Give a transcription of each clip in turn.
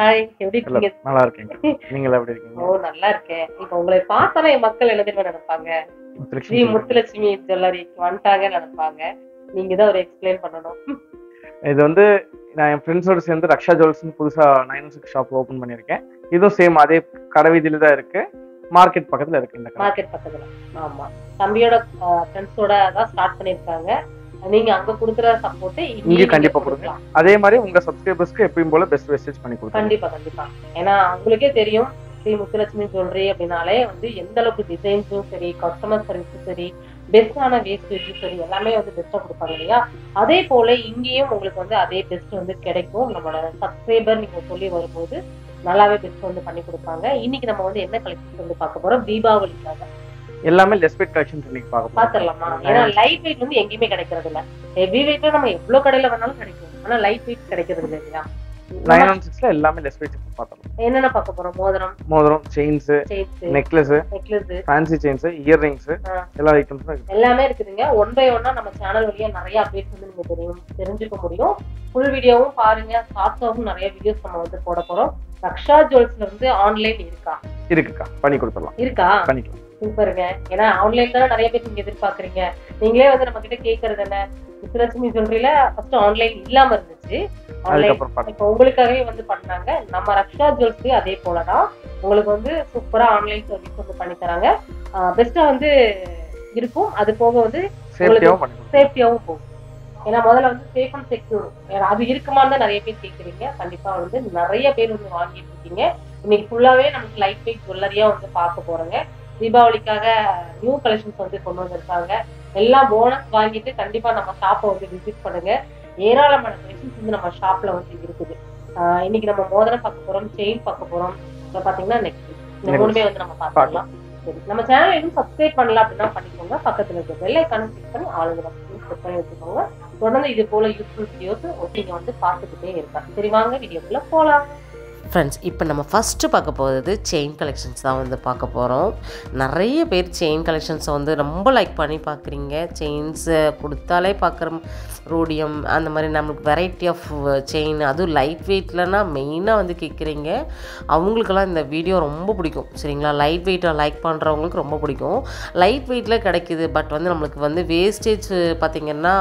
Hi எப்படி இல்ல, இருக்கீங்க நல்லா இருக்கீங்க நீங்களா எப்படி இருக்கீங்க ஓ நல்லா இருக்கேன் இப்ப உங்களை பார்த்தாலே என் மக்கள் என்ன தெரியுமா நினைப்பாங்க ஸ்ரீ முத்துலட்சுமி முத்துலட்சுமி ஜுவல்லரிக்கு வந்துட்டாங்கன்னு நினைப்பாங்க நீங்க தான் ஒரு எக்ஸ்பிளைன் பண்ணணும் இது வந்து நான் என் ஃப்ரெண்ட்ஸோட சேர்ந்து ரக்ஷா ஜுவல்ஸ்னு புதுசா நைன் சிக்ஸ் ஷாப் ஓபன் பண்ணியிருக்கேன் இதுவும் சேம் அதே கடை வீதியில தான் இருக்கு மார்க்கெட் பக்கத்துல இருக்கு இந்த கடை மார்க்கெட் பக்கத்துல ஆமா தம்பியோட ஃப்ரெண்ட்ஸோட தான் ஸ்டார்ட் பண்ணிருக்காங்க நீங்க அங்க குடுக்குற சப்போர்ட் இங்க கண்டிப்பா கொடுங்க அதே மாதிரி உங்க சப்ஸ்கிரைபர்ஸ்க்கு எப்பயும் போல பெஸ்ட் மெசேஜ் பண்ணி கொடுங்க கண்டிப்பா கண்டிப்பா ஏன்னா உங்களுக்கே தெரியும் ஸ்ரீ முத்துலட்சுமி ஜுவல்லரி அப்படின்னாலே வந்து எந்த அளவுக்கு டிசைன்ஸும் சரி கஸ்டமர் சர்வீஸும் சரி பெஸ்டான வேஸ்டேஜும் சரி எல்லாமே வந்து பெஸ்டா கொடுப்பாங்க இல்லையா அதே போல இங்கேயும் உங்களுக்கு வந்து அதே பெஸ்ட் வந்து கிடைக்கும் நம்மளோட சப்ஸ்கிரைபர் நீங்க சொல்லி வரும்போது நல்லாவே பெஸ்ட் வந்து பண்ணி கொடுப்பாங்க இன்னைக்கு நம்ம வந்து என்ன கலெக்ஷன் வந்து பார்க்க போறோம் தீபாவளிக்காக எல்லாமே லெஸ்பெட் கலெக்ஷன்ஸ் இன்னைக்கு பார்க்க போறோம் பாத்துடலாமா ஏன்னா லைட் வெயிட் வந்து எங்கேயுமே கிடைக்கிறது இல்ல ஹெவி வெயிட்ல நம்ம எவ்வளவு கடையில வேணாலும் கிடைக்கும் ஆனா லைட் வெயிட் கிடைக்கிறது இல்லை இல்லையா நைன் ஒன் சிக்ஸ்ல எல்லாமே லெஸ்பெட் பார்த்துடலாம் என்னென்ன பார்க்க போறோம் மோதிரம் மோதிரம் chains chains necklace necklace fancy chains ear rings ஆ. எல்லா ஐட்டம்ஸும் இருக்கு எல்லாமே இருக்குதுங்க ஒன் பை ஒன்னா நம்ம சேனல் வழியா நிறைய அப்டேட்ஸ் வந்து நீங்க தெரியும் தெரிஞ்சுக்க முடியும் ஃபுல் வீடியோவும் பாருங்க ஷார்ட்ஸாகவும் நிறைய வீடியோஸ் நம்ம வந்து போட போறோம் ரக்ஷா ஜுவல்ஸ்ல வந்து ஆன்லைன் இருக்கா இருக்குக்கா பண்ணி கொடுத்துடலாம் இருக்கா பண்ணிக்கலாம் சூப்பருங்க ஏன்னா ஆன்லைன் தான் நிறைய பேர் நீங்க எதிர்பார்க்கறீங்க நீங்களே வந்து நம்ம கிட்ட கேக்குறது என்ன முத்துலட்சுமி ஜுவல்லரியில ஃபர்ஸ்ட் ஆன்லைன் இல்லாம இருந்துச்சு ஆன்லைன் அதுக்கப்புறம் பண்ணலாம் இப்போ உங்களுக்காகவே வந்து பண்ணாங்க நம்ம ரக்ஷா ஜுவல்ஸ்லயும் அதே போலதான் உங்களுக்கு வந்து சூப்பரா ஆன்லைன் சர்வீஸ் வந்து பண்ணி தராங்க பெஸ்டா வந்து இருக்கும் அது போக வந்து சேஃப்டியாகவும் பண்ணி கொடுக்கலாம் சேஃப்டியாவும் போகும் ஏன்னா முதல்ல வந்து சேஃப் அண்ட் செக்யூர் அது இருக்குமான்னு தான் நிறைய பேர் கேட்குறீங்க கண்டிப்பா வந்து நிறைய பேர் வந்து வாங்கிட்டு இருக்கீங்க இன்னைக்கு ஃபுல்லாவே நமக்கு லைட் வெயிட் ஜுவல்லரியா வந்து பார்க்க போறோங்க தீபாவளிக்காக நியூ கலெக்ஷன்ஸ் வந்து கொண்டு வந்திருக்காங்க எல்லாம் போனஸ் வாங்கிட்டு கண்டிப்பா நம்ம ஷாப்பை வந்து விசிட் பண்ணுங்க ஏராளமான கலெக்ஷன்ஸ் வந்து நம்ம ஷாப்ல வந்து இருக்குது ஆஹ் இன்னைக்கு நம்ம மோதிரம் பார்க்க போறோம் செயின் பார்க்க போறோம் அப்புறம் பாத்தீங்கன்னா நெக்ஸ்ட் இந்த மூணுமே வந்து நம்ம பார்க்கலாம் சரி நம்ம சேனல் இன்னும் சப்ஸ்கிரைப் பண்ணல அப்படின்னா பண்ணிக்கோங்க பக்கத்துல இருக்க பெல் ஐக்கான கிளிக் பண்ணி ஆளுங்க செட் பண்ணி வச்சுக்கோங்க தொடர்ந்து இது போல யூஸ்ஃபுல் வீடியோஸ் நீங்க வந்து பார்த்துக்கிட்டே இருக்கலாம் சரி வாங்க வீடியோக்குள்ள போலாம் ஃப்ரெண்ட்ஸ் இப்போ நம்ம ஃபஸ்ட்டு பார்க்க போகிறது செயின் கலெக்ஷன்ஸ் தான் வந்து பார்க்க போகிறோம் நிறைய பேர் செயின் கலெக்ஷன்ஸை வந்து ரொம்ப லைக் பண்ணி பார்க்குறீங்க செயின்ஸை கொடுத்தாலே பார்க்குற ரோடியம் அந்த மாதிரி நம்மளுக்கு வெரைட்டி ஆஃப் செயின் அதுவும் லைட் வெயிட்லனா மெயினாக வந்து கேட்குறீங்க அவங்களுக்கெல்லாம் இந்த வீடியோ ரொம்ப பிடிக்கும் சரிங்களா லைட் வெயிட்டை லைக் பண்ணுறவங்களுக்கு ரொம்ப பிடிக்கும் லைட் வெயிட்டில் கிடைக்குது பட் வந்து நம்மளுக்கு வந்து வேஸ்டேஜ் பார்த்திங்கன்னா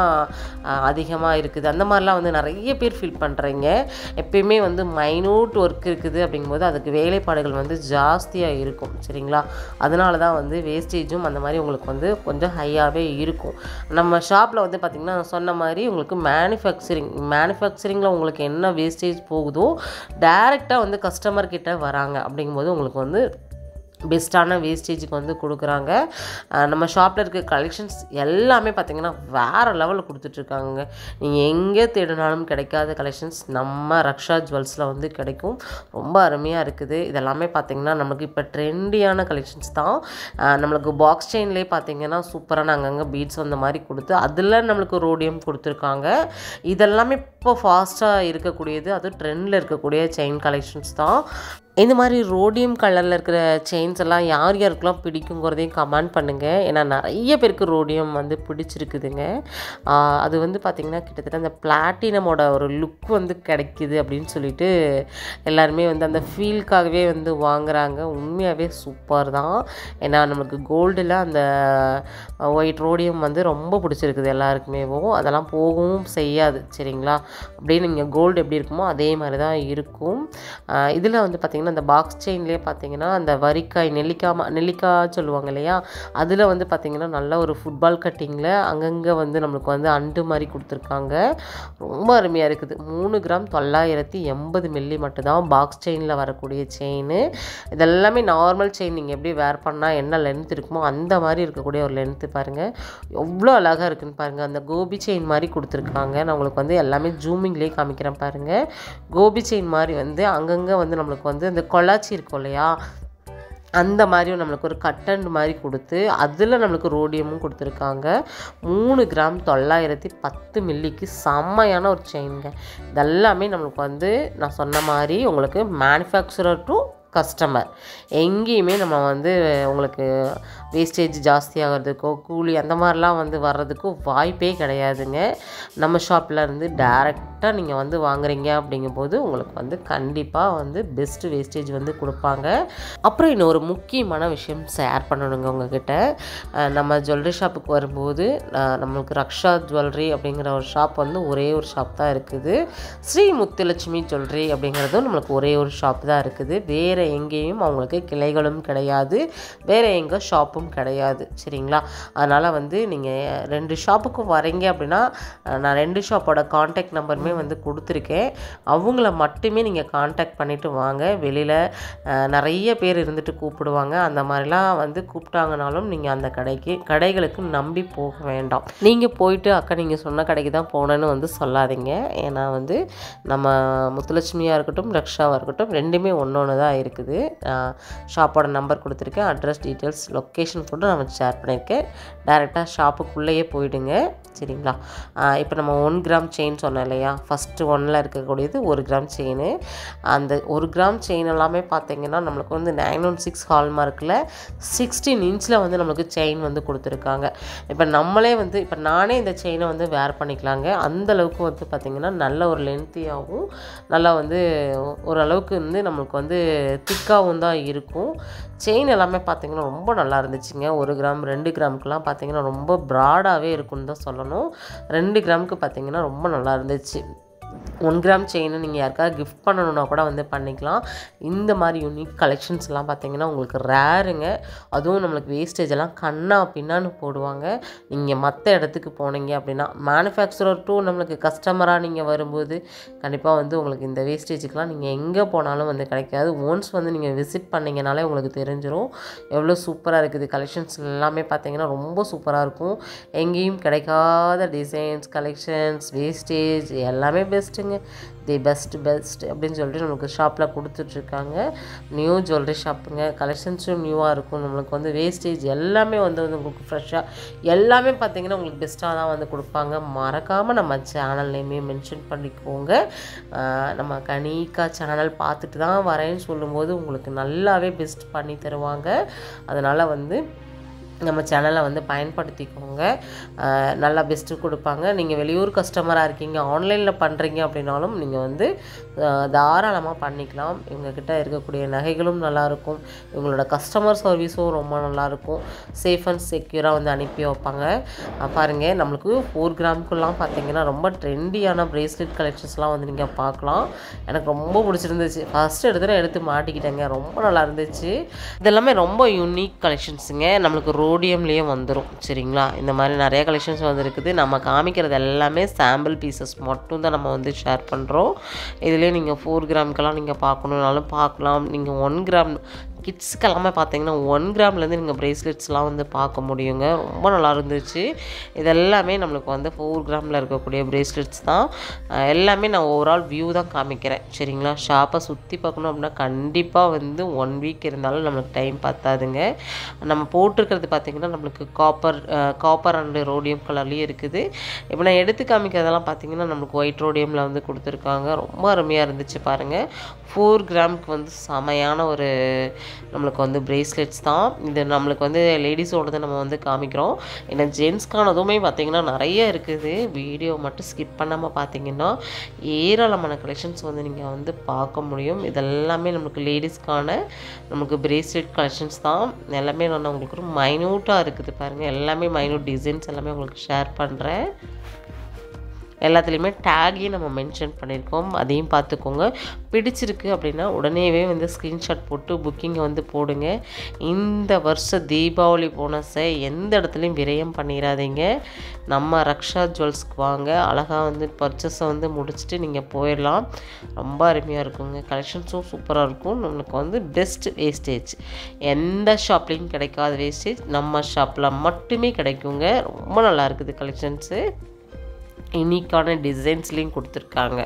அதிகமாக இருக்குது அந்த மாதிரிலாம் வந்து நிறைய பேர் ஃபீல் பண்ணுறீங்க எப்பயுமே வந்து மைனூட் ஒர்க் இருக்குது அப்படிங்கும்போது அதுக்கு வேலைப்பாடுகள் வந்து ஜாஸ்தியாக இருக்கும் சரிங்களா அதனால தான் வந்து வேஸ்டேஜும் அந்த மாதிரி உங்களுக்கு வந்து கொஞ்சம் ஹையாகவே இருக்கும் நம்ம ஷாப்பில் வந்து பார்த்திங்கன்னா நான் சொன்ன மாதிரி உங்களுக்கு மேனுஃபேக்சரிங் மேனுஃபேக்சரிங்கில் உங்களுக்கு என்ன வேஸ்டேஜ் போகுதோ டைரெக்டாக வந்து கஸ்டமர் கிட்ட வராங்க அப்படிங்கும்போது உங்களுக்கு வந்து பெஸ்ட்டான வேஸ்டேஜுக்கு வந்து கொடுக்குறாங்க அஹ் நம்ம ஷாப்பில் இருக்க கலெக்ஷன்ஸ் எல்லாமே பார்த்திங்கன்னா வேறு லெவலில் கொடுத்துட்ருக்காங்க நீங்கள் எங்கே தேடினாலும் கிடைக்காத கலெக்ஷன்ஸ் நம்ம ரக்ஷா ஜுவல்ஸில் வந்து கிடைக்கும் ரொம்ப அருமையாக இருக்குது இதெல்லாமே பார்த்திங்கன்னா நமக்கு இப்போ ட்ரெண்டியான கலெக்ஷன்ஸ் தான் அஹ் நம்மளுக்கு பாக்ஸ் செயின்லேயே பார்த்திங்கன்னா சூப்பரான அங்கங்கே பீட்ஸ் அந்த மாதிரி கொடுத்து அதில் நம்மளுக்கு ரோடியம் கொடுத்துருக்காங்க இதெல்லாமே இப்போ ஃபாஸ்ட்டாக இருக்கக்கூடியது அது ட்ரெண்டில் இருக்கக்கூடிய செயின் கலெக்ஷன்ஸ் தான் இந்த மாதிரி ரோடியம் கலரில் இருக்கிற செயின்ஸ் எல்லாம் யார் யாருக்கெல்லாம் பிடிக்குங்கிறதையும் கமெண்ட் பண்ணுங்கள் ஏன்னா நிறைய பேருக்கு ரோடியம் வந்து பிடிச்சிருக்குதுங்க ஆஹ் அது வந்து பார்த்திங்கன்னா கிட்டத்தட்ட அந்த பிளாட்டினமோட ஒரு லுக் வந்து கிடைக்குது அப்படின்னு சொல்லிட்டு எல்லாருமே வந்து அந்த ஃபீல்க்காகவே வந்து வாங்குறாங்க உண்மையாகவே சூப்பர் தான் ஏன்னா நம்மளுக்கு கோல்டில் அந்த ஒயிட் ரோடியம் வந்து ரொம்ப பிடிச்சிருக்குது எல்லாருக்குமேவும் அதெல்லாம் போகவும் செய்யாது சரிங்களா அப்படியே நீங்கள் கோல்டு எப்படி இருக்குமோ அதே மாதிரி தான் இருக்கும் இதில் வந்து பார்த்திங்கன்னா அந்த பாக்ஸ் செயின்லேயே பார்த்தீங்கன்னா அந்த வரிக்காய் நெல்லிக்காய் மா- நெல்லிக்காய் சொல்லுவாங்க இல்லையா அதில் வந்து பார்த்திங்கன்னா நல்ல ஒரு ஃபுட்பால் கட்டிங்கில் அங்கங்கே வந்து நம்மளுக்கு வந்து அண்டு மாதிரி கொடுத்துருக்காங்க ரொம்ப அருமையாக இருக்குது மூணு கிராம் தொள்ளாயிரத்தி எண்பது மில்லி மட்டும்தான் பாக்ஸ் செயினில் வரக்கூடிய செயின் இதெல்லாமே நார்மல் செயின் நீங்கள் எப்படி வேர் பண்ணால் என்ன லென்த் இருக்குமோ அந்த மாதிரி இருக்கக்கூடிய ஒரு லென்த்து பாருங்கள் எவ்வளோ அழகாக இருக்குன்னு பாருங்கள் அந்த கோபி செயின் மாதிரி கொடுத்துருக்காங்க நான் உங்களுக்கு வந்து எல்லாமே ஜூமிங்லேயே காமிக்கிறேன் பாருங்கள் கோபி செயின் மாதிரி வந்து அங்கங்கே வந்து நம்மளுக்கு வந்து இந்த கொலாச்சி இருக்கும் இல்லையா அந்த மாதிரியும் நம்மளுக்கு ஒரு கட்டன் மாதிரி கொடுத்து அதில் நம்மளுக்கு ரோடியமும் கொடுத்துருக்காங்க மூணு கிராம் தொள்ளாயிரத்தி பத்து மில்லிக்கு செம்மையான ஒரு செயின்ங்க இதெல்லாமே நம்மளுக்கு வந்து நான் சொன்ன மாதிரி உங்களுக்கு மேனுஃபேக்சரர் டு கஸ்டமர் எங்கேயுமே நம்ம வந்து உங்களுக்கு வேஸ்டேஜ் ஜாஸ்தியாகிறதுக்கோ கூலி அந்த மாதிரிலாம் வந்து வர்றதுக்கோ வாய்ப்பே கிடையாதுங்க நம்ம ஷாப்பில் இருந்து டேரெக்டாக நீங்கள் வந்து வாங்குறீங்க அப்படிங்கும்போது உங்களுக்கு வந்து கண்டிப்பாக வந்து பெஸ்ட்டு வேஸ்டேஜ் வந்து கொடுப்பாங்க அப்புறம் இன்னொரு முக்கியமான விஷயம் ஷேர் பண்ணணுங்க உங்ககிட்ட அஹ் நம்ம ஜுவல்லரி ஷாப்புக்கு வரும்போது அஹ் நம்மளுக்கு ரக்ஷா ஜுவல்லரி அப்படிங்கிற ஒரு ஷாப் வந்து ஒரே ஒரு ஷாப் தான் இருக்குது ஸ்ரீ முத்துலட்சுமி ஜுவல்லரி அப்படிங்கிறதும் நம்மளுக்கு ஒரே ஒரு ஷாப் தான் இருக்குது வேறு எங்கேயும் அவங்களுக்கு கிளைகளும் கிடையாது வேறு எங்கே ஷாப்பும் கிடையாது சரிங்களா அதனால் வந்து நீங்கள் ரெண்டு ஷாப்புக்கும் வரீங்க அப்படின்னா அஹ் நான் ரெண்டு ஷாப்போட காண்டாக்ட் நம்பருமே வந்து கொடுத்துருக்கேன் அவங்கள மட்டுமே நீங்கள் காண்டாக்ட் பண்ணிவிட்டு வாங்க வெளியில் நிறைய பேர் இருந்துட்டு கூப்பிடுவாங்க அந்த மாதிரிலாம் வந்து கூப்பிட்டாங்கனாலும் நீங்கள் அந்த கடைக்கு கடைகளுக்கு நம்பி போக வேண்டாம் நீங்கள் போயிட்டு அக்கா நீங்கள் சொன்ன கடைக்கு தான் போனேன்னு வந்து சொல்லாதீங்க ஏன்னா வந்து நம்ம முத்துலட்சுமியாக இருக்கட்டும் ரக்ஷாவாக இருக்கட்டும் ரெண்டுமே ஒன்று ஒன்று தான் இருக்குது ஷாப்போட நம்பர் கொடுத்துருக்கேன் அட்ரஸ் டீட்டெயில்ஸ் லொக்கேஷன் கூட நான் ஷேர் பண்ணியிருக்கேன் டேரெக்டாக ஷாப்புக்குள்ளேயே போயிடுங்க சரிங்களா இப்போ நம்ம ஒன் கிராம் செயின் சொன்னோம் இல்லையா ஃபஸ்ட்டு ஒன்னில் இருக்கக்கூடியது ஒரு கிராம் செயின் அந்த ஒரு கிராம் செயின் எல்லாமே பார்த்தீங்கன்னா நம்மளுக்கு வந்து நைன் ஒன் சிக்ஸ் ஹால்மார்க்கில் சிக்ஸ்டீன் இன்ச்சில் வந்து நம்மளுக்கு செயின் வந்து கொடுத்துருக்காங்க இப்போ நம்மளே வந்து இப்போ நானே இந்த செயினை வந்து வேர் பண்ணிக்கலாங்க அந்த அளவுக்கு வந்து பார்த்திங்கன்னா நல்ல ஒரு லென்த்தியாகவும் நல்லா வந்து ஓரளவுக்கு வந்து நம்மளுக்கு வந்து திக்காகவும் தான் இருக்கும் செயின் எல்லாமே பார்த்திங்கன்னா ரொம்ப நல்லா இருந்துச்சுங்க ஒரு கிராம் ரெண்டு கிராமுக்கெலாம் பார்த்திங்கன்னா ரொம்ப ப்ராடாகவே இருக்குன்னு தான் சொல்லணும் ரெண்டு கிராமுக்கு பார்த்திங்கன்னா ரொம்ப நல்லா இருந்துச்சு ஒன் கிராம் செயினை நீங்கள் யாருக்காவது கிஃப்ட் பண்ணணுன்னா கூட வந்து பண்ணிக்கலாம் இந்த மாதிரி யூனிக் கலெக்ஷன்ஸ் எல்லாம் பார்த்தீங்கன்னா உங்களுக்கு ரேருங்க அதுவும் நம்மளுக்கு வேஸ்டேஜ் எல்லாம் கண்ணா பின்னான்னு போடுவாங்க நீங்கள் மற்ற இடத்துக்கு போனீங்க அப்படின்னா மேனுஃபேக்சரர் டூ நம்மளுக்கு கஸ்டமராக நீங்கள் வரும்போது கண்டிப்பாக வந்து உங்களுக்கு இந்த வேஸ்டேஜுக்கெலாம் நீங்கள் எங்கே போனாலும் வந்து கிடைக்காது ஒன்ஸ் வந்து நீங்கள் விசிட் பண்ணிங்கனாலே உங்களுக்கு தெரிஞ்சிடும் எவ்வளோ சூப்பராக இருக்குது கலெக்ஷன்ஸ் எல்லாமே பார்த்தீங்கன்னா ரொம்ப சூப்பராக இருக்கும் எங்கேயும் கிடைக்காத டிசைன்ஸ் கலெக்ஷன்ஸ் வேஸ்டேஜ் எல்லாமே பெஸ்ட்டுங்க தி பெஸ்ட் பெஸ்ட் அப்படின்னு சொல்லிட்டு நமக்கு ஷாப்பில் கொடுத்துட்ருக்காங்க நியூ ஜுவல்லரி ஷாப்புங்க கலெக்ஷன்ஸும் நியூவாக இருக்கும் நம்மளுக்கு வந்து வேஸ்டேஜ் எல்லாமே வந்து வந்து உங்களுக்கு ஃப்ரெஷ்ஷாக எல்லாமே பார்த்தீங்கன்னா உங்களுக்கு பெஸ்ட்டாக தான் வந்து கொடுப்பாங்க மறக்காமல் நம்ம சேனல் நேமே மென்ஷன் பண்ணிக்கோங்க ஆஹ் நம்ம கனிக்கா சேனல் பார்த்துட்டு தான் வரேன்னு சொல்லும்போது உங்களுக்கு நல்லாவே பெஸ்ட் பண்ணி தருவாங்க அதனால் வந்து நம்ம சேனலை வந்து பயன்படுத்திக்கோங்க அஹ் நல்லா பெஸ்ட்டு கொடுப்பாங்க நீங்கள் வெளியூர் கஸ்டமராக இருக்கீங்க ஆன்லைனில் பண்ணுறீங்க அப்படின்னாலும் நீங்கள் வந்து அஹ் தாராளமாக பண்ணிக்கலாம் இவங்கக்கிட்ட இருக்கக்கூடிய நகைகளும் நல்லாயிருக்கும் இவங்களோட கஸ்டமர் சர்வீஸும் ரொம்ப நல்லாயிருக்கும் சேஃப் அண்ட் செக்யூராக வந்து அனுப்பி வைப்பாங்க அஹ் பாருங்க நம்மளுக்கு ஃபோர் கிராமுக்குலாம் பார்த்தீங்கன்னா ரொம்ப ட்ரெண்டியான பிரேஸ்லெட் கலெக்ஷன்ஸ்லாம் வந்து நீங்கள் பார்க்கலாம் எனக்கு ரொம்ப பிடிச்சிருந்துச்சு ஃபஸ்ட் எடுத்து எடுத்து மாட்டிக்கிட்டேங்க ரொம்ப நல்லா இருந்துச்சு இதெல்லாமே ரொம்ப யூனிக் கலெக்ஷன்ஸுங்க நம்மளுக்கு ரோடியம்லேயே வந்துடும் சரிங்களா இந்த மாதிரி நிறைய கலெக்ஷன்ஸ் வந்துருக்குது நம்ம காமிக்கிறது எல்லாமே சாம்பிள் பீசஸ் மட்டும் தான் நம்ம வந்து ஷேர் பண்ணுறோம் இதுலேயே நீங்கள் ஃபோர் கிராம்க்கெல்லாம் நீங்கள் பார்க்கணுன்னாலும் பார்க்கலாம் நீங்கள் ஒன் கிராம் கிட்ஸ்க்கு எல்லாமே பார்த்தீங்கன்னா ஒன் கிராம்லேருந்து நீங்கள் ப்ரேஸ்லெட்ஸ்லாம் வந்து பார்க்க முடியுங்க ரொம்ப நல்லா இருந்துச்சு இது எல்லாமே நம்மளுக்கு வந்து ஃபோர் கிராமில் இருக்கக்கூடிய ப்ரேஸ்லெட்ஸ் தான் அஹ் எல்லாமே நான் ஓவரால் வியூ தான் காமிக்கிறேன் சரிங்களா ஷாப்பை சுற்றி பார்க்கணும் அப்படின்னா கண்டிப்பாக வந்து ஒன் வீக் இருந்தாலும் நம்மளுக்கு டைம் பத்தாதுங்க நம்ம போட்டிருக்கிறது பார்த்திங்கன்னா நம்மளுக்கு காப்பர் காப்பர் அண்டு ரோடியம் கலர்லேயே இருக்குது இப்போ நான் எடுத்து காமிக்கிறதெல்லாம் பார்த்தீங்கன்னா நம்மளுக்கு ஒயிட் ரோடியமில் வந்து கொடுத்துருக்காங்க ரொம்ப அருமையாக இருந்துச்சு பாருங்கள் ஃபோர் கிராமுக்கு வந்து செமையான ஒரு நம்மளுக்கு வந்து பிரேஸ்லெட்ஸ் தான் இது நம்மளுக்கு வந்து லேடிஸோடது நம்ம வந்து காமிக்கிறோம் ஏன்னா ஜென்ஸ்க்கானதுமே பார்த்தீங்கன்னா நிறைய இருக்குது வீடியோ மட்டும் ஸ்கிப் பண்ணாமல் பார்த்தீங்கன்னா ஏராளமான கலெக்ஷன்ஸ் வந்து நீங்கள் வந்து பார்க்க முடியும் இதெல்லாமே நம்மளுக்கு லேடிஸ்க்கான நமக்கு பிரேஸ்லெட் கலெக்ஷன்ஸ் தான் எல்லாமே நான் உங்களுக்கு ஒரு மைனூட்டாக இருக்குது பாருங்கள் எல்லாமே மைனூட் டிசைன்ஸ் எல்லாமே உங்களுக்கு ஷேர் பண்ணுறேன் எல்லாத்துலேயுமே டேகையும் நம்ம மென்ஷன் பண்ணியிருக்கோம் அதையும் பார்த்துக்கோங்க பிடிச்சிருக்கு அப்படின்னா உடனேவே வந்து ஸ்க்ரீன்ஷாட் போட்டு புக்கிங்கை வந்து போடுங்க இந்த வருஷம் தீபாவளி போனஸை எந்த இடத்துலையும் விரயம் பண்ணிடாதீங்க நம்ம ரக்ஷா ஜுவல்ஸ்க்கு வாங்க அழகாக வந்து பர்ச்சேஸை வந்து முடிச்சுட்டு நீங்கள் போயிடலாம் ரொம்ப அருமையாக இருக்குங்க கலெக்ஷன்ஸும் சூப்பராக இருக்கும் நம்மளுக்கு வந்து பெஸ்ட் வேஸ்டேஜ் எந்த ஷாப்லேயும் கிடைக்காத வேஸ்டேஜ் நம்ம ஷாப்பில் மட்டுமே கிடைக்குங்க ரொம்ப நல்லா இருக்குது கலெக்ஷன்ஸு யூனிக்கான டிசைன்ஸ்லேயும் கொடுத்துருக்காங்க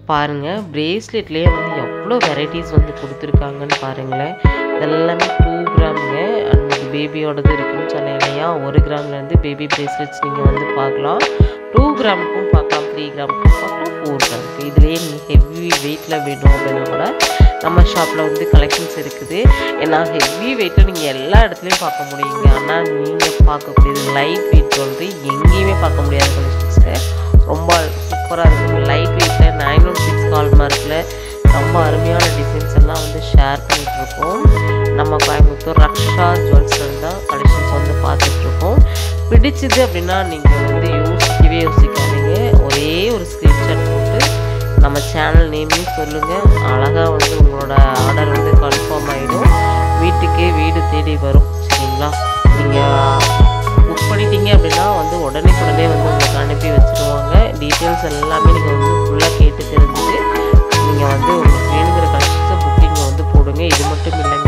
பாருங்கள் ப்ரேஸ்லெட்லேயே வந்து எவ்வளோ வெரைட்டிஸ் வந்து கொடுத்துருக்காங்கன்னு பாருங்களேன் இதெல்லாமே டூ கிராமுங்க அண்ட் பேபியோடது இருக்குன்னு சொன்னேன் இல்லையா ஒரு கிராம்லேருந்து பேபி ப்ரேஸ்லெட்ஸ் நீங்கள் வந்து பார்க்கலாம் டூ கிராமுக்கும் பார்க்கலாம் த்ரீ கிராமுக்கும் பார்க்கலாம் ஃபோர் கிராமுக்கு இதுலேயே நீங்கள் ஹெவி வெயிட்டில் வேணும் அப்படின்னா கூட நம்ம ஷாப்பில் வந்து கலெக்ஷன்ஸ் இருக்குது ஏன்னா ஹெவி வெயிட்டில் நீங்கள் எல்லா இடத்துலையும் பார்க்க முடியுங்க ஆனால் நீங்கள் பார்க்கக்கூடியது லைட் வெயிட் வந்து எங்கேயுமே பார்க்க முடியாத கலெக்ஷன்ஸு ரொம்ப சூப்பராக இருக்கும் லைட் வெயிட்டில் நைன் ஒன் சிக்ஸ் கால் மார்க்கில் ரொம்ப அருமையான டிசைன்ஸ் எல்லாம் வந்து ஷேர் பண்ணிகிட்ருக்கோம் நம்ம கோயம்புத்தூர் ரக்ஷா ஜுவல்ஸ்ல தான் கலெக்ஷன்ஸ் வந்து பார்த்துட்ருக்கோம் பிடிச்சிது அப்படின்னா நீங்கள் வந்து யோசிக்கவே யோசிக்காதீங்க ஒரே ஒரு ஸ்க்ரீன்ஷாட் போட்டு நம்ம சேனல் நேமையும் சொல்லுங்கள் அழகாக வந்து உங்களோட ஆர்டர் வந்து கன்ஃபார்ம் ஆகிடும் வீட்டுக்கே வீடு தேடி வரும் சரிங்களா நீங்கள் புக் பண்ணிட்டீங்க அப்படின்னா வந்து உடனே உடனே வந்து உங்களுக்கு அனுப்பி வச்சுருவாங்க டீட்டெயில்ஸ் எல்லாமே நீங்கள் வந்து ஃபுல்லாக கேட்டு தெரிஞ்சுட்டு நீங்கள் வந்து உங்களுக்கு வேணுங்கிற கலெக்ஷன்ஸை புக்கிங்கை வந்து போடுங்க இது மட்டும் இல்லைங்க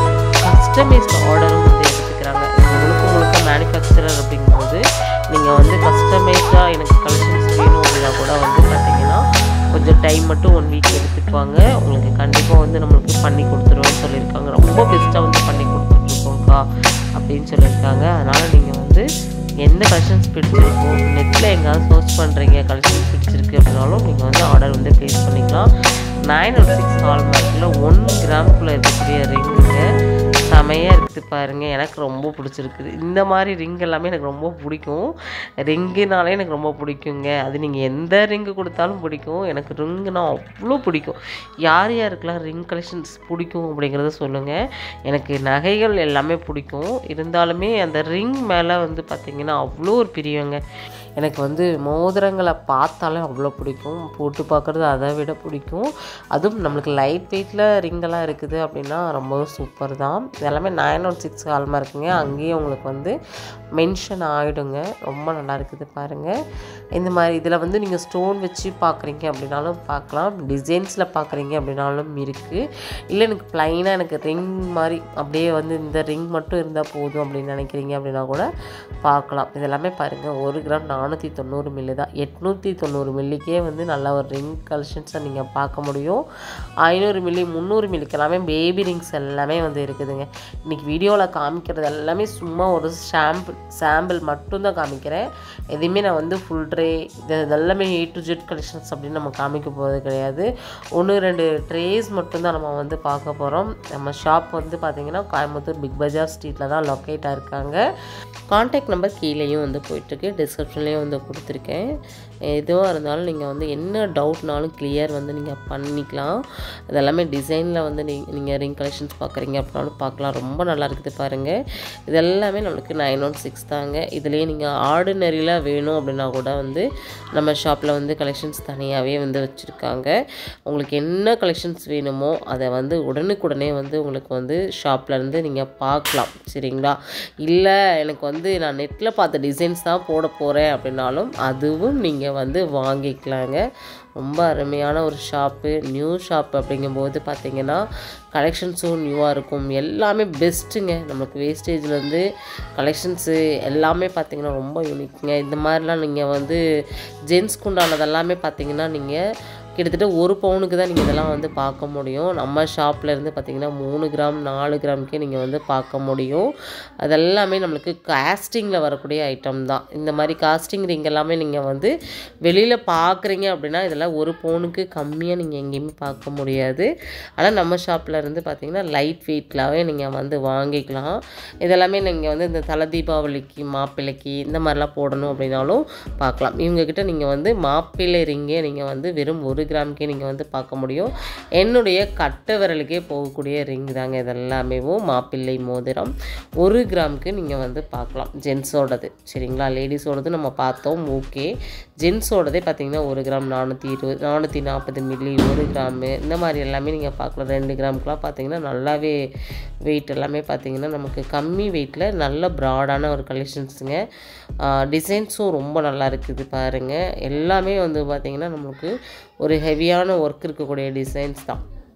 கஸ்டமைஸ்ட் ஆர்டரும் வந்து எடுத்துக்கிறாங்க இது முழுக்க முழுக்க மேனுஃபேக்சரர் அப்படிங்கும்போது நீங்கள் வந்து கஸ்டமைஸ்டாக எனக்கு கலெக்ஷன்ஸ் வேணும் அப்படின்னா கூட வந்து பார்த்தீங்கன்னா கொஞ்சம் டைம் மட்டும் ஒன் வீக் எடுத்துக்குவாங்க உங்களுக்கு கண்டிப்பாக வந்து நம்மளுக்கு பண்ணி கொடுத்துருவோம்னு சொல்லியிருக்காங்க ரொம்ப பெஸ்ட்டாக வந்து பண்ணி கொடுத்துட்ருக்கோங்க்கா அப்படின்னு சொல்லியிருக்காங்க அதனால் நீங்கள் வந்து எந்த கலெக்ஷன்ஸ் பிடிச்சிருக்கோ நெட்டில் எங்கேயாவது சர்ச் பண்ணுறீங்க கலெக்ஷன்ஸ் பிடிச்சிருக்கு அப்படின்னாலும் நீங்கள் வந்து ஆர்டர் வந்து ப்ளேஸ் பண்ணிக்கலாம் நைன் ஒரு சிக்ஸ் ஹால் மார்க்கில் ஒன் கிராம்குள்ளே இருக்கக்கூடிய ரிங்குங்க செமையாக இருக்குது பாருங்கள் எனக்கு ரொம்ப பிடிச்சிருக்குது இந்த மாதிரி ரிங் எல்லாமே எனக்கு ரொம்ப பிடிக்கும் ரிங்குனாலே எனக்கு ரொம்ப பிடிக்குங்க அது நீங்கள் எந்த ரிங்கு கொடுத்தாலும் பிடிக்கும் எனக்கு ரிங்குனா அவ்வளோ பிடிக்கும் யார் யாருக்கெல்லாம் ரிங் கலெக்ஷன்ஸ் பிடிக்கும் அப்படிங்கிறத சொல்லுங்கள் எனக்கு நகைகள் எல்லாமே பிடிக்கும் இருந்தாலுமே அந்த ரிங் மேலே வந்து பார்த்திங்கன்னா அவ்வளோ ஒரு பிரியங்க எனக்கு வந்து மோதிரங்களை பார்த்தாலே அவ்வளோ பிடிக்கும் போட்டு பார்க்குறது அதை விட பிடிக்கும் அதுவும் நம்மளுக்கு லைட் வெயிட்டில் ரிங்கெல்லாம் இருக்குது அப்படின்னா ரொம்ப சூப்பர் தான் இதெல்லாமே நைன் ஒன் சிக்ஸ் காலமாக இருக்குங்க அங்கேயே உங்களுக்கு வந்து மென்ஷன் ஆகிடுங்க ரொம்ப நல்லா இருக்குது பாருங்கள் இந்த மாதிரி இதில் வந்து நீங்கள் ஸ்டோன் வச்சு பார்க்குறீங்க அப்படின்னாலும் பார்க்கலாம் டிசைன்ஸில் பார்க்குறீங்க அப்படின்னாலும் இருக்குது இல்லை எனக்கு ப்ளைனாக எனக்கு ரிங் மாதிரி அப்படியே வந்து இந்த ரிங் மட்டும் இருந்தால் போதும் அப்படின்னு நினைக்கிறீங்க அப்படின்னா கூட பார்க்கலாம் இதெல்லாமே பாருங்கள் ஒரு கிராம் நானூற்றி தொண்ணூறு மில்லி தான் எட்நூற்றி தொண்ணூறு மில்லிக்கே வந்து நல்ல ஒரு ரிங் கலெக்ஷன்ஸை நீங்கள் பார்க்க முடியும் ஐநூறு மில்லி முந்நூறு மில்லிக்கு எல்லாமே பேபி ரிங்ஸ் எல்லாமே வந்து இருக்குதுங்க இன்றைக்கி வீடியோவில் காமிக்கிறது எல்லாமே சும்மா ஒரு சாம்பிள் சாம்பிள் மட்டும்தான் காமிக்கிறேன் எதையுமே நான் வந்து ஃபுல் ட்ரே இது இதெல்லாமே ஏ டு ஜெட் கலெக்ஷன்ஸ் அப்படின்னு நம்ம காமிக்க போகிறது கிடையாது ஒன்று ரெண்டு ட்ரேஸ் மட்டும்தான் நம்ம வந்து பார்க்க போகிறோம் நம்ம ஷாப் வந்து பார்த்திங்கன்னா கோயம்புத்தூர் பிக் பஜார் ஸ்ட்ரீட்டில் தான் லொக்கேட் ஆயிருக்காங்க காண்டாக்ட் நம்பர் கீழேயும் வந்து போயிட்டுருக்கு டிஸ்கிரிப்ஷன்லேயும் வந்து கொடுத்துருக்கேன் எதுவாக இருந்தாலும் நீங்கள் வந்து என்ன டவுட்னாலும் கிளியர் வந்து நீங்கள் பண்ணிக்கலாம் இதெல்லாமே டிசைனில் வந்து நீ நீங்கள் ரிங் கலெக்ஷன்ஸ் பார்க்குறீங்க அப்படின்னாலும் பார்க்கலாம் ரொம்ப நல்லா இருக்குது பாருங்கள் இது எல்லாமே நம்மளுக்கு நைன் ஒன் சிக்ஸ் தாங்க இதுலேயே நீங்கள் ஆர்டினரியில் வேணும் அப்படின்னா கூட வந்து நம்ம ஷாப்பில் வந்து கலெக்ஷன்ஸ் தனியாகவே வந்து வச்சுருக்காங்க உங்களுக்கு என்ன கலெக்ஷன்ஸ் வேணுமோ அதை வந்து உடனுக்குடனே வந்து உங்களுக்கு வந்து ஷாப்பில் இருந்து நீங்கள் பார்க்கலாம் சரிங்களா இல்லை எனக்கு வந்து நான் நெட்டில் பார்த்த டிசைன்ஸ் தான் போட போகிறேன் அப்படின்னாலும் அதுவும் நீங்கள் வந்து வாங்கிக்கலாங்க ரொம்ப அருமையான ஒரு ஷாப்பு நியூ ஷாப் அப்படிங்கும்போது பார்த்தீங்கன்னா கலெக்ஷன்ஸும் நியூவாக இருக்கும் எல்லாமே பெஸ்ட்டுங்க நமக்கு வேஸ்டேஜ்லேருந்து கலெக்ஷன்ஸு எல்லாமே பார்த்தீங்கன்னா ரொம்ப யூனிக்குங்க இந்த மாதிரிலாம் நீங்கள் வந்து ஜென்ஸ்க்கு உண்டானதெல்லாமே பார்த்தீங்கன்னா நீங்கள் கிட்டத்தட்ட ஒரு பவுனுக்கு தான் நீங்கள் இதெல்லாம் வந்து பார்க்க முடியும் நம்ம ஷாப்பில் இருந்து பார்த்தீங்கன்னா மூணு கிராம் நாலு கிராமுக்கே நீங்கள் வந்து பார்க்க முடியும் அதெல்லாமே நம்மளுக்கு காஸ்டிங்கில் வரக்கூடிய ஐட்டம் தான் இந்த மாதிரி காஸ்டிங் ரிங் எல்லாமே நீங்கள் வந்து வெளியில் பார்க்குறீங்க அப்படின்னா இதெல்லாம் ஒரு பவுனுக்கு கம்மியாக நீங்கள் எங்கேயுமே பார்க்க முடியாது ஆனால் நம்ம ஷாப்பில் இருந்து பார்த்தீங்கன்னா லைட் வெயிட்லாகவே நீங்கள் வந்து வாங்கிக்கலாம் இதெல்லாமே நீங்கள் வந்து இந்த தலை தீபாவளிக்கு மாப்பிள்ளைக்கு இந்த மாதிரிலாம் போடணும் அப்படின்னாலும் பார்க்கலாம் இவங்கக்கிட்ட நீங்கள் வந்து மாப்பிள்ளை ரிங்கே நீங்கள் வந்து வெறும் ஒரு கிராமுக்கே நீங்கள் வந்து பார்க்க முடியும் என்னுடைய கட்டை விரலுக்கே போகக்கூடிய ரிங் தாங்க இதெல்லாமேவும் மாப்பிள்ளை மோதிரம் ஒரு கிராமுக்கு நீங்கள் வந்து பார்க்கலாம் ஜென்ஸோடது சரிங்களா லேடிஸோடது நம்ம பார்த்தோம் ஓகே ஜென்ஸோடதே பார்த்தீங்கன்னா ஒரு கிராம் நானூற்றி இருபது நானூற்றி நாற்பது மில்லி ஒரு கிராமு இந்த மாதிரி எல்லாமே நீங்கள் பார்க்கலாம் ரெண்டு கிராமுக்குலாம் பார்த்தீங்கன்னா நல்லாவே வெயிட் எல்லாமே பார்த்தீங்கன்னா நமக்கு கம்மி வெயிட்டில் நல்ல ப்ராடான ஒரு கலெக்ஷன்ஸுங்க டிசைன்ஸும் ரொம்ப நல்லா இருக்குது பாருங்கள் எல்லாமே வந்து பார்த்திங்கன்னா நம்மளுக்கு ஒரு ஹெவியான ஒர்க் இருக்கக்கூடிய டிசைன்ஸ் தான்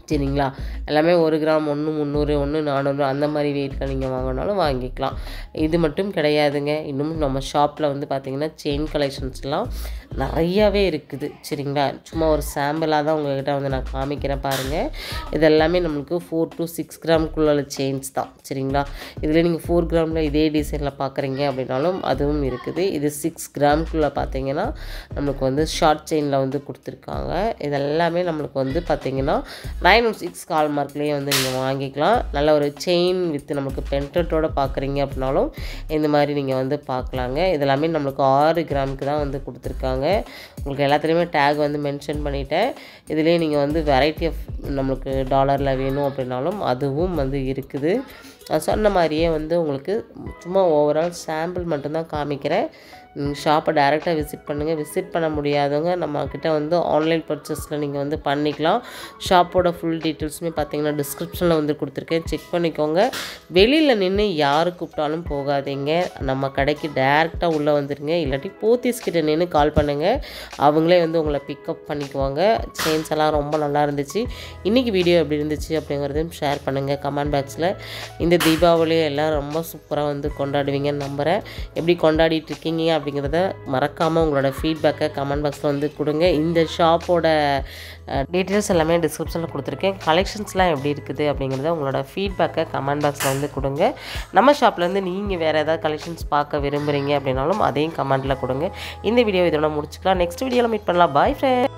சரிங்களா எல்லாமே ஒரு கிராம் ஒன்று முந்நூறு ஒன்று நானூறு அந்த மாதிரி வெயிட்டில் நீங்கள் வாங்கினாலும் வாங்கிக்கலாம் இது மட்டும் கிடையாதுங்க இன்னும் நம்ம ஷாப்பில் வந்து பார்த்திங்கன்னா செயின் கலெக்ஷன்ஸ்லாம் நிறையாவே இருக்குது சரிங்களா சும்மா ஒரு சாம்பிளாக தான் உங்கள்கிட்ட வந்து நான் காமிக்கிறேன் பாருங்கள் இது எல்லாமே நம்மளுக்கு ஃபோர் டு சிக்ஸ் கிராம்குள்ள செயின்ஸ் தான் சரிங்களா இதில் நீங்கள் ஃபோர் கிராமில் இதே டிசைனில் பார்க்குறீங்க அப்படின்னாலும் அதுவும் இருக்குது இது சிக்ஸ் கிராம்குள்ளே பார்த்தீங்கன்னா நம்மளுக்கு வந்து ஷார்ட் செயினில் வந்து கொடுத்துருக்காங்க இது எல்லாமே நம்மளுக்கு வந்து பார்த்திங்கன்னா நைன் ஒன் சிக்ஸ் கால் மார்க்லேயே வந்து நீங்கள் வாங்கிக்கலாம் நல்ல ஒரு செயின் வித் நம்மளுக்கு பென்டட்டோட பார்க்குறீங்க அப்படின்னாலும் இந்த மாதிரி நீங்கள் வந்து பார்க்கலாங்க இதெல்லாமே நம்மளுக்கு ஆறு கிராமுக்கு தான் வந்து கொடுத்துருக்காங்க உங்களுக்கு எல்லாத்துலேயுமே டேக் வந்து மென்ஷன் பண்ணிட்டேன் இதுலேயே நீங்கள் வந்து வெரைட்டி ஆஃப் நம்மளுக்கு டாலரில் வேணும் அப்படின்னாலும் அதுவும் வந்து இருக்குது நான் சொன்ன மாதிரியே வந்து உங்களுக்கு சும்மா ஓவரால் சாம்பிள் மட்டும்தான் காமிக்கிறேன் ஷாப்பை டைரெக்டாக விசிட் பண்ணுங்கள் விசிட் பண்ண முடியாதவங்க நம்மக்கிட்ட வந்து ஆன்லைன் பர்ச்சேஸில் நீங்கள் வந்து பண்ணிக்கலாம் ஷாப்போட ஃபுல் டீட்டெயில்ஸுமே பார்த்தீங்கன்னா டிஸ்கிரிப்ஷனில் வந்து கொடுத்துருக்கேன் செக் பண்ணிக்கோங்க வெளியில் நின்று யார் கூப்பிட்டாலும் போகாதீங்க நம்ம கடைக்கு டேரெக்டாக உள்ளே வந்துடுங்க இல்லாட்டி போத்தீஸ் கிட்ட நின்று கால் பண்ணுங்கள் அவங்களே வந்து உங்களை பிக்கப் பண்ணிக்குவாங்க செயின்ஸ் எல்லாம் ரொம்ப நல்லா இருந்துச்சு இன்றைக்கி வீடியோ எப்படி இருந்துச்சு அப்படிங்கிறதையும் ஷேர் பண்ணுங்கள் கமெண்ட் பாக்ஸில் இந்த தீபாவளியை எல்லாம் ரொம்ப சூப்பராக வந்து கொண்டாடுவீங்கன்னு நம்புகிறேன் எப்படி கொண்டாடிட்டு இருக்கீங்க அப்படிங்கிறத மறக்காமல் உங்களோட ஃபீட்பேக்கை கமெண்ட் பாக்ஸில் வந்து கொடுங்க இந்த ஷாப்போட டீட்டெயில்ஸ் எல்லாமே டிஸ்கிரிப்ஷனில் கொடுத்துருக்கேன் கலெக்ஷன்ஸ்லாம் எப்படி இருக்குது அப்படிங்கிறத உங்களோட ஃபீட்பேக்கை கமெண்ட் பாக்ஸில் வந்து கொடுங்க நம்ம ஷாப்லேருந்து நீங்கள் வேறு ஏதாவது கலெக்ஷன்ஸ் பார்க்க விரும்புகிறீங்க அப்படின்னாலும் அதையும் கமெண்ட்டில் கொடுங்க இந்த வீடியோ இதோட முடிச்சுக்கலாம் நெக்ஸ்ட் வீடியோவில் மீட் பண்ணலாம் பாய் ஃப்ரெண்ட்